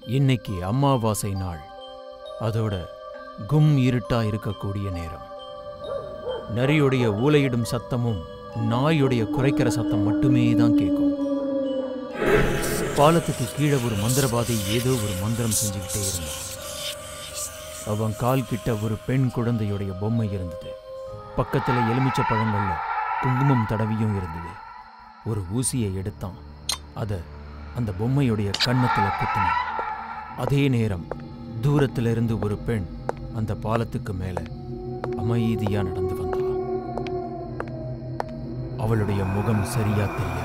இன்னைக்கு அமாவாசை நாள் அதோட கும் இருட்டா இருக்கக்கூடிய நேரம் நரியுடைய ஊளையிடும் சத்தமும் நாயுடைய குறைக்கிற சத்தம் மட்டுமே தான் கேட்கும் பாலத்துக்கு கீழே ஒரு மந்திரவாதி ஏதோ ஒரு மந்திரம் செஞ்சுக்கிட்டே இருந்தான் அவன் கால் கிட்ட ஒரு பெண் குழந்தையுடைய பொம்மை இருந்தது பக்கத்துல எலுமிச்சை பழங்கள்ல குங்குமம் தடவியும் இருந்தது ஒரு ஊசியை எடுத்தான் அத அந்த பொம்மையுடைய கன்னத்துல குத்தினான் அதே நேரம் தூரத்துல இருந்து ஒரு பெண் அந்த பாலத்துக்கு மேல அமைதியா நடந்து வந்தா அவளுடைய முகம் சரியா தெரியல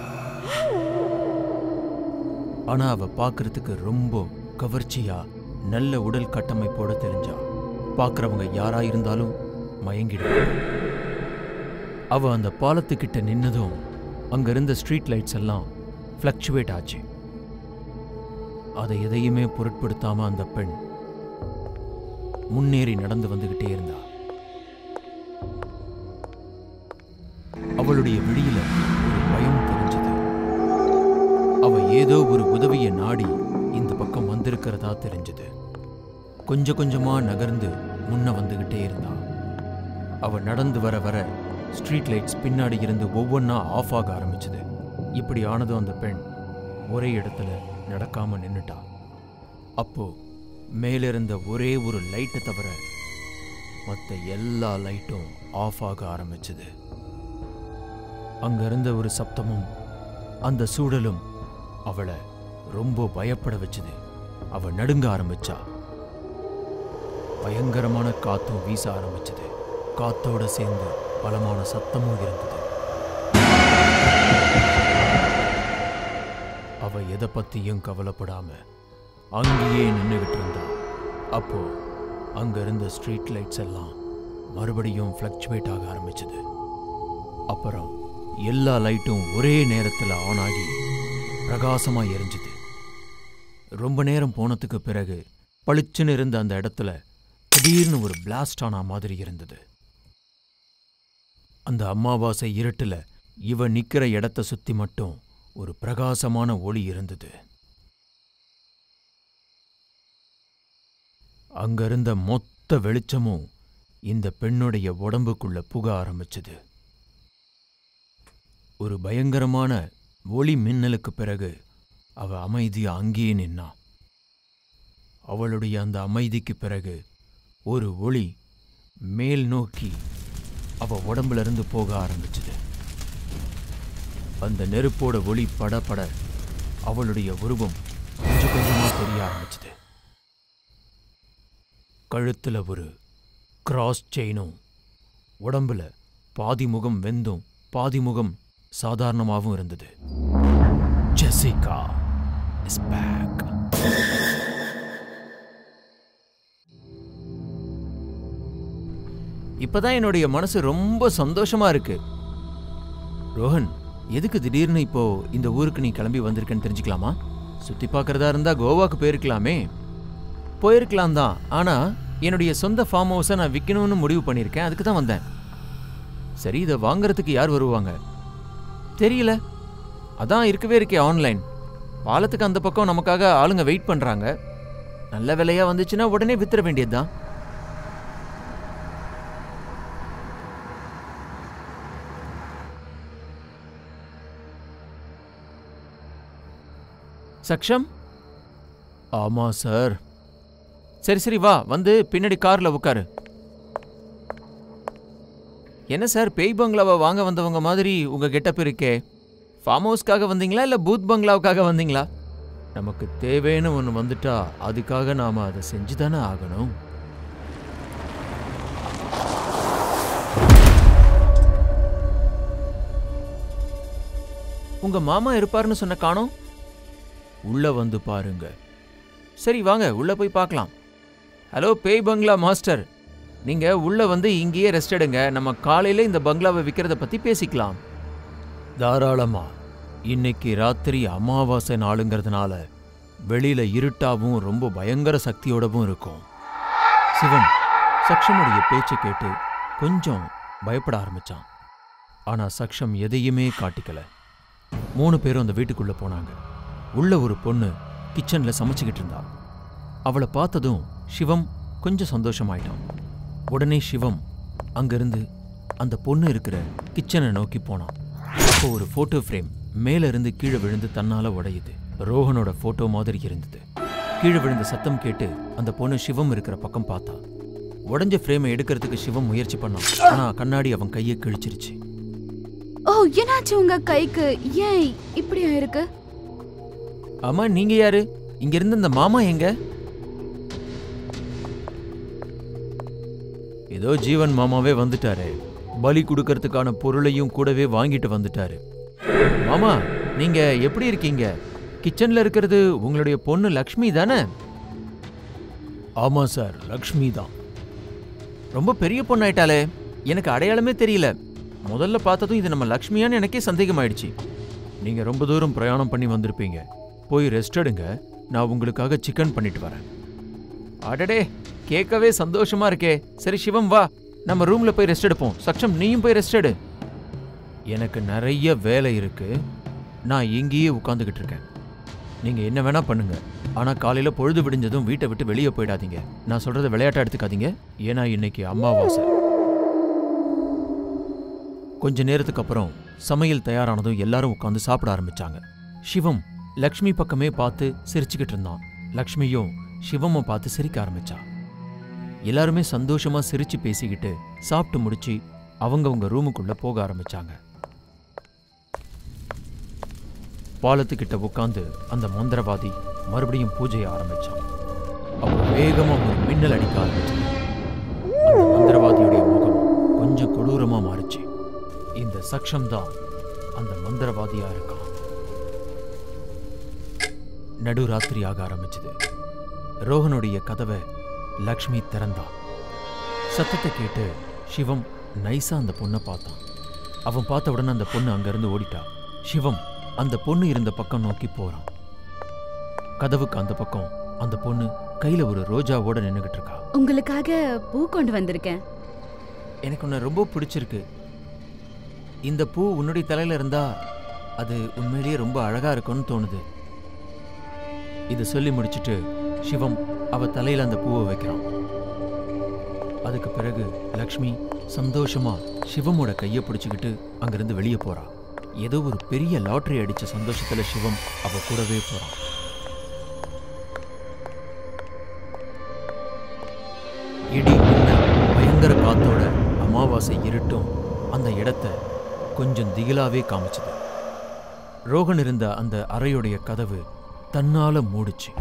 ஆனா அவ பார்க்கறதுக்கு ரொம்ப கவர்ச்சியா நல்ல உடல் கட்டமைப்போட தெரிஞ்சா பார்க்கறவங்க யாரா இருந்தாலும் மயங்கிடுவாங்க அவ அந்த பாலத்துக்கிட்ட நின்னதும் அங்க இருந்த ஸ்ட்ரீட் லைட்ஸ் எல்லாம் ஃப்ளக்சுவேட் ஆச்சு அதை எதையுமே பொருட்படுத்தாம அந்த பெண் முன்னேறி நடந்து வந்துகிட்டே இருந்தா அவளுடைய விழியில ஒரு பயம் தெரிஞ்சது அவ ஏதோ ஒரு உதவியை நாடி இந்த பக்கம் வந்திருக்கிறதா தெரிஞ்சது கொஞ்சம் கொஞ்சமா நகர்ந்து முன்ன வந்துகிட்டே இருந்தா அவ நடந்து வர வர ஸ்ட்ரீட் லைட்ஸ் பின்னாடி இருந்து ஒவ்வொன்றா ஆஃப் ஆக ஆரம்பிச்சது இப்படி ஆனதும் அந்த பெண் ஒரே இடத்துல நடக்காம நின்னுட்டா அப்போ மேல இருந்த ஒரே ஒரு லைட்டை தவிர மற்ற எல்லா லைட்டும் ஆஃப் ஆக ஆரம்பிச்சது அங்க இருந்த ஒரு சப்தமும் அந்த சூழலும் அவளை ரொம்ப பயப்பட வச்சது அவ நடுங்க ஆரம்பிச்சா பயங்கரமான காத்தும் வீச ஆரம்பிச்சது காத்தோட சேர்ந்து பலமான சத்தமும் இருந்தது அவ எதை பத்தியும் கவலைப்படாம அங்கேயே நின்னுகிட்டு இருந்தா அப்போ அங்க இருந்த ஸ்ட்ரீட் லைட்ஸ் எல்லாம் மறுபடியும் ஃப்ளக்சுவேட் ஆக ஆரம்பிச்சது அப்புறம் எல்லா லைட்டும் ஒரே நேரத்தில் ஆன் ஆகி பிரகாசமா எரிஞ்சுது ரொம்ப நேரம் போனதுக்கு பிறகு பளிச்சுன்னு இருந்த அந்த இடத்துல திடீர்னு ஒரு பிளாஸ்ட் ஆன மாதிரி இருந்தது அந்த அமாவாசை இருட்டுல இவ நிக்கிற இடத்த சுத்தி மட்டும் ஒரு பிரகாசமான ஒளி இருந்தது அங்க இருந்த மொத்த வெளிச்சமும் இந்த பெண்ணுடைய உடம்புக்குள்ள புக ஆரம்பிச்சது ஒரு பயங்கரமான ஒளி மின்னலுக்கு பிறகு அவ அமைதியா அங்கேயே நின்னா அவளுடைய அந்த அமைதிக்கு பிறகு ஒரு ஒளி மேல் நோக்கி அவ உடம்புல இருந்து போக ஆரம்பிச்சது அந்த நெருப்போட ஒளி பட பட அவளுடைய உருவம் கொஞ்சம் கொஞ்சமா தெரிய ஆரம்பிச்சது கழுத்துல ஒரு கிராஸ் செயினும் உடம்புல பாதி முகம் வெந்தும் பாதி முகம் சாதாரணமாகவும் இருந்தது ஜெசிகா இஸ் பேக் இப்பதான் என்னுடைய மனசு ரொம்ப சந்தோஷமா இருக்கு ரோஹன் எதுக்கு திடீர்னு இப்போ இந்த ஊருக்கு நீ கிளம்பி வந்திருக்கன்னு தெரிஞ்சுக்கலாமா சுத்தி பார்க்கறதா இருந்தா கோவாக்கு போயிருக்கலாமே போயிருக்கலாம் தான் ஆனா என்னுடைய சொந்த ஃபார்ம் ஹவுஸை நான் விற்கணும்னு முடிவு பண்ணியிருக்கேன் அதுக்கு தான் வந்தேன் சரி இதை வாங்குறதுக்கு யார் வருவாங்க தெரியல அதான் இருக்கவே இருக்கே ஆன்லைன் பாலத்துக்கு அந்த பக்கம் நமக்காக ஆளுங்க வெயிட் பண்றாங்க நல்ல விலையா வந்துச்சுன்னா உடனே வித்துற வேண்டியதுதான் சக்ஷம் ஆமா சார் சரி சரி வா வந்து பின்னாடி கார்ல உட்காரு என்ன சார் பேய் பங்களாவை வாங்க வந்தவங்க மாதிரி உங்க கெட்டப் இருக்கே ஃபார்ம் ஹவுஸ்க்காக வந்தீங்களா இல்ல பூத் பங்களாவுக்காக வந்தீங்களா நமக்கு தேவைன்னு ஒன்று வந்துட்டா அதுக்காக நாம அதை செஞ்சு தானே ஆகணும் உங்க மாமா இருப்பாருன்னு சொன்ன காணோம் உள்ள வந்து பாருங்க சரி வாங்க உள்ள போய் பார்க்கலாம் ஹலோ பேய் பங்களா மாஸ்டர் நீங்க உள்ள வந்து இங்கேயே ரெஸ்ட் எடுங்க நம்ம காலையில இந்த பங்களாவை விற்கிறத பத்தி பேசிக்கலாம் தாராளமா இன்னைக்கு ராத்திரி அமாவாசை நாளுங்கிறதுனால வெளியில இருட்டாவும் ரொம்ப பயங்கர சக்தியோடவும் இருக்கும் சிவன் சக்ஷமுடைய பேச்சை கேட்டு கொஞ்சம் பயப்பட ஆரம்பிச்சான் ஆனா சக்ஷம் எதையுமே காட்டிக்கல மூணு பேரும் அந்த வீட்டுக்குள்ள போனாங்க உள்ள ஒரு பொண்ணு கிச்சன்ல சமைச்சுக்கிட்டு இருந்தா அவளை பார்த்ததும் சிவம் கொஞ்சம் சந்தோஷமாயிட்டான் உடனே சிவம் அங்கிருந்து அந்த பொண்ணு இருக்கிற கிச்சனை நோக்கி போனான் அப்போ ஒரு போட்டோ ஃப்ரேம் மேல இருந்து கீழே விழுந்து தன்னால உடையுது ரோஹனோட போட்டோ மாதிரி இருந்தது கீழே விழுந்த சத்தம் கேட்டு அந்த பொண்ணு சிவம் இருக்கிற பக்கம் பார்த்தா உடைஞ்ச ஃப்ரேமை எடுக்கிறதுக்கு சிவம் முயற்சி பண்ணான் ஆனா கண்ணாடி அவன் கையை கிழிச்சிருச்சு ஓ என்னாச்சு உங்க கைக்கு ஏன் இப்படி ஆயிருக்கு அம்மா நீங்க யாரு இங்க இருந்து இந்த மாமா எங்க ஏதோ ஜீவன் மாமாவே வந்துட்டாரு பலி கொடுக்கறதுக்கான பொருளையும் கூடவே வாங்கிட்டு வந்துட்டாரு மாமா நீங்க எப்படி இருக்கீங்க கிச்சன்ல இருக்கிறது உங்களுடைய பொண்ணு லக்ஷ்மி தானே ஆமா சார் லக்ஷ்மி தான் ரொம்ப பெரிய பொண்ணாயிட்டாளே எனக்கு அடையாளமே தெரியல முதல்ல பார்த்ததும் இது நம்ம லக்ஷ்மியான்னு எனக்கே சந்தேகமாயிடுச்சு நீங்க ரொம்ப தூரம் பிரயாணம் பண்ணி வந்திருப்பீங்க போய் ரெஸ்ட் எடுங்க நான் உங்களுக்காக சிக்கன் பண்ணிட்டு வரேன் அடடே கேட்கவே சந்தோஷமா இருக்கே சரி சிவம் வா நம்ம ரூம்ல போய் ரெஸ்ட் எடுப்போம் சக்ஷம் நீயும் போய் ரெஸ்ட் எடு எனக்கு நிறைய வேலை இருக்கு நான் இங்கேயே உட்காந்துக்கிட்டு இருக்கேன் நீங்க என்ன வேணா பண்ணுங்க ஆனா காலையில பொழுது விடிஞ்சதும் வீட்டை விட்டு வெளியே போயிடாதீங்க நான் சொல்றத விளையாட்டா எடுத்துக்காதீங்க ஏன்னா இன்னைக்கு அம்மாவாசை கொஞ்ச நேரத்துக்கு அப்புறம் சமையல் தயாரானதும் எல்லாரும் உட்காந்து சாப்பிட ஆரம்பிச்சாங்க சிவம் லக்ஷ்மி பக்கமே பார்த்து சிரிச்சுக்கிட்டு இருந்தான் லக்ஷ்மியும் சிவமை பார்த்து சிரிக்க ஆரம்பிச்சா எல்லாருமே சந்தோஷமா சிரிச்சு பேசிக்கிட்டு சாப்பிட்டு முடிச்சு அவங்கவங்க ரூமுக்குள்ள போக ஆரம்பிச்சாங்க பாலத்துக்கிட்ட உட்காந்து அந்த மந்திரவாதி மறுபடியும் பூஜையை ஆரம்பிச்சான் அப்போ வேகமா ஒரு மின்னல் அடிக்க ஆரம்பிச்சது அந்த மந்திரவாதியுடைய முகம் கொஞ்சம் கொடூரமா மாறுச்சு இந்த சக்ஷம் தான் அந்த மந்திரவாதியா இருக்கான் நடுராத்திரி ஆக ஆரம்பிச்சது ரோஹனுடைய கதவை லக்ஷ்மி திறந்தா சத்தத்தை கேட்டு சிவம் நைஸா அந்த பொண்ணை பார்த்தான் அவன் பார்த்த உடனே அந்த பொண்ணு அங்கிருந்து ஓடிட்டா சிவம் அந்த பொண்ணு இருந்த பக்கம் நோக்கி போறான் கதவுக்கு அந்த பக்கம் அந்த பொண்ணு கையில ஒரு ரோஜாவோட நின்னுகிட்டு இருக்கா உங்களுக்காக பூ கொண்டு வந்திருக்கேன் எனக்கு உன்னை ரொம்ப பிடிச்சிருக்கு இந்த பூ உன்னுடைய தலையில இருந்தா அது உண்மையிலேயே ரொம்ப அழகா இருக்கும்னு தோணுது இதை சொல்லி முடிச்சிட்டு சிவம் அவ தலையில அந்த பூவை வைக்கிறான் அதுக்கு பிறகு லக்ஷ்மி சந்தோஷமா சிவமோட கையை பிடிச்சுக்கிட்டு அங்கிருந்து வெளியே போறா ஏதோ ஒரு பெரிய லாட்டரி அடிச்ச சந்தோஷத்துல சிவம் அவ கூடவே போறான் இடி மின்னல் பயங்கர காத்தோட அமாவாசை இருட்டும் அந்த இடத்த கொஞ்சம் திகிலாவே காமிச்சது ரோகன் இருந்த அந்த அறையுடைய கதவு தன்னால மூடுச்சு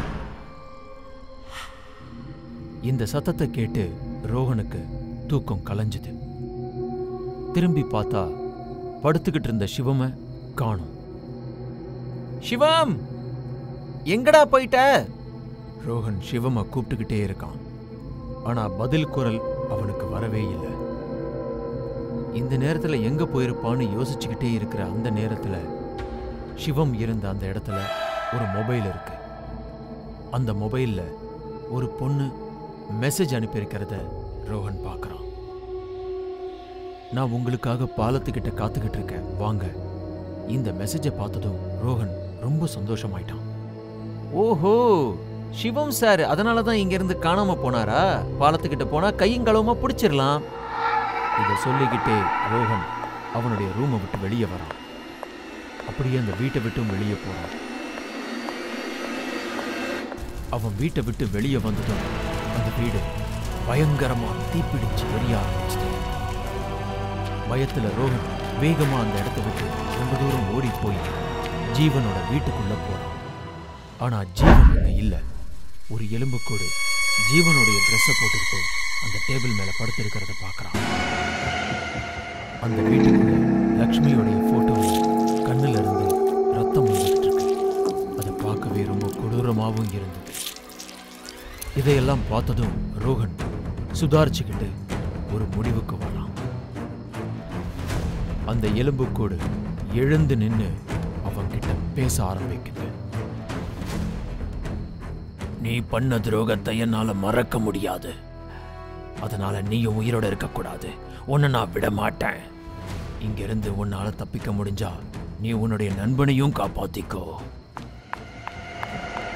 இந்த சத்தத்தை கேட்டு ரோகனுக்கு தூக்கம் கலைஞ்சுது திரும்பி பார்த்தா படுத்துக்கிட்டு இருந்த சிவம காணும் சிவம் எங்கடா போயிட்ட ரோகன் சிவம கூப்பிட்டுக்கிட்டே இருக்கான் ஆனா பதில் குரல் அவனுக்கு வரவே இல்லை இந்த நேரத்துல எங்க போயிருப்பான்னு யோசிச்சுக்கிட்டே இருக்கிற அந்த நேரத்துல சிவம் இருந்த அந்த இடத்துல ஒரு மொபைல் இருக்கு அந்த மொபைல்ல ஒரு பொண்ணு மெசேஜ் அனுப்பியிருக்கிறத ரோஹன் பார்க்கறான் நான் உங்களுக்காக பாலத்துக்கிட்ட காத்துக்கிட்டு இருக்கேன் வாங்க இந்த மெசேஜை பார்த்ததும் ரோஹன் ரொம்ப சந்தோஷமாயிட்டான் ஓஹோ சிவம் சார் அதனால தான் இங்க இருந்து காணாம போனாரா பாலத்துக்கிட்ட போனா கையும் களவுமா பிடிச்சிடலாம் இதை சொல்லிக்கிட்டே ரோஹன் அவனுடைய ரூமை விட்டு வெளியே வரான் அப்படியே அந்த வீட்டை விட்டும் வெளியே போறான் அவன் வீட்டை விட்டு வெளியே வந்ததும் அந்த வீடு பயங்கரமா தீப்பிடிச்சு எரிய ஆரம்பிச்சது பயத்துல ரோஹன் வேகமா அந்த இடத்தை விட்டு ரொம்ப தூரம் ஓடி போய் ஜீவனோட வீட்டுக்குள்ள போறான் ஆனா ஜீவன் அங்க இல்ல ஒரு எலும்புக்கூடு ஜீவனுடைய ட்ரெஸ்ஸை போட்டுக்கிட்டு அந்த டேபிள் மேல படுத்திருக்கிறத பார்க்கறான் அந்த வீட்டுக்குள்ள லக்ஷ்மியோடைய போட்டோவில் கண்ணுல இருந்து ரத்தம் வந்துகிட்டு இருக்கு அதை பார்க்கவே ரொம்ப கொடூரமாகவும் இருந்தது இதையெல்லாம் பார்த்ததும் ரோஹன் சுதாரிச்சுக்கிட்டு ஒரு முடிவுக்கு வரான் அந்த எலும்புக்கூடு எழுந்து நின்னு அவன்கிட்ட பேச ஆரம்பிக்குது நீ பண்ண துரோகத்தை என்னால மறக்க முடியாது அதனால நீயும் உயிரோட இருக்கக்கூடாது உன்னை நான் விட மாட்டேன் இங்கிருந்து உன்னால தப்பிக்க முடிஞ்சா நீ உன்னுடைய நண்பனையும் காப்பாத்திக்கோ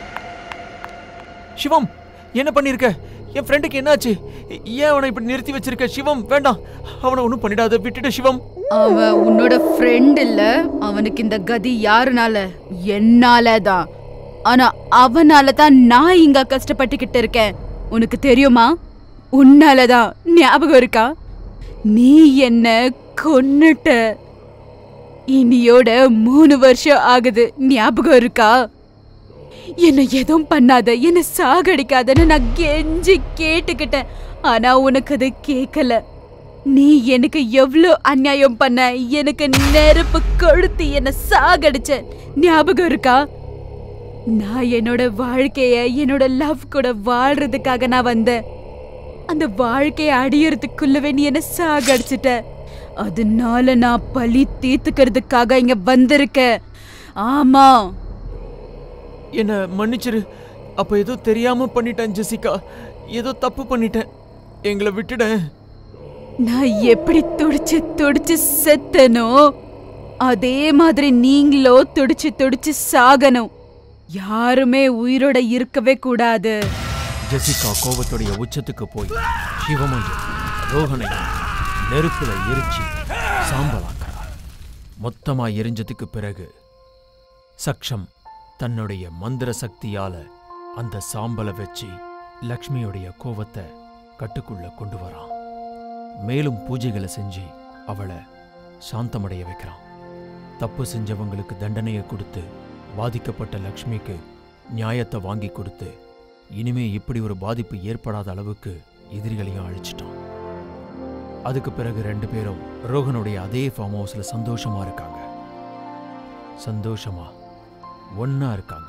சிவம் என்ன பண்ணிருக்க என் ஃப்ரெண்டுக்கு என்னாச்சு ஏன் அவனை இப்படி நிறுத்தி வச்சிருக்க சிவம் வேண்டாம் அவனை ஒன்றும் பண்ணிடாத விட்டுட்டு சிவம் அவன் உன்னோட ஃப்ரெண்ட் இல்ல அவனுக்கு இந்த கதி யாருனால என்னால தான் ஆனா அவனால தான் நான் இங்க கஷ்டப்பட்டுக்கிட்டு இருக்கேன் உனக்கு தெரியுமா உன்னால தான் ஞாபகம் இருக்கா நீ என்ன கொன்னுட்ட இனியோட மூணு வருஷம் ஆகுது ஞாபகம் இருக்கா என்ன எதுவும் பண்ணாத என்ன சாகடிக்காதன்னு நான் கெஞ்சி கேட்டுக்கிட்டேன் ஆனா உனக்கு அது கேட்கல நீ எனக்கு எவ்வளோ அநியாயம் பண்ண எனக்கு நெருப்பு கொளுத்தி என்ன சாகடிச்ச ஞாபகம் இருக்கா நான் என்னோட வாழ்க்கைய என்னோட லவ் கூட வாழ்றதுக்காக நான் வந்தேன் அந்த வாழ்க்கைய அடியறதுக்குள்ளவே நீ என்ன சாகடிச்சிட்ட அதனால நான் பழி தீர்த்துக்கிறதுக்காக இங்க வந்திருக்கேன் ஆமா என்ன மன்னிச்சிரு அப்ப ஏதோ தெரியாம பண்ணிட்டேன் ஜெசிகா ஏதோ தப்பு பண்ணிட்டேன் எங்களை விட்டுட நான் எப்படி துடிச்சு துடிச்சு செத்தனோ அதே மாதிரி நீங்களோ துடிச்சு துடிச்சு சாகணும் யாருமே உயிரோட இருக்கவே கூடாது ஜெசிகா கோபத்துடைய உச்சத்துக்கு போய் சிவமையும் ரோஹனையும் நெருப்புல எரிச்சு சாம்பலாக்கிறார் மொத்தமா எரிஞ்சதுக்கு பிறகு சக்ஷம் தன்னுடைய மந்திர சக்தியால அந்த சாம்பலை வச்சு லக்ஷ்மியுடைய கோவத்தை கட்டுக்குள்ள கொண்டு வரான் மேலும் பூஜைகளை செஞ்சு அவளை சாந்தமடைய வைக்கிறான் தப்பு செஞ்சவங்களுக்கு தண்டனையை கொடுத்து பாதிக்கப்பட்ட லக்ஷ்மிக்கு நியாயத்தை வாங்கி கொடுத்து இனிமே இப்படி ஒரு பாதிப்பு ஏற்படாத அளவுக்கு எதிரிகளையும் அழிச்சிட்டான் அதுக்கு பிறகு ரெண்டு பேரும் ரோஹனுடைய அதே ஃபார்ம் ஹவுஸ்ல சந்தோஷமா இருக்காங்க சந்தோஷமா ஒண்ணா இருக்காங்க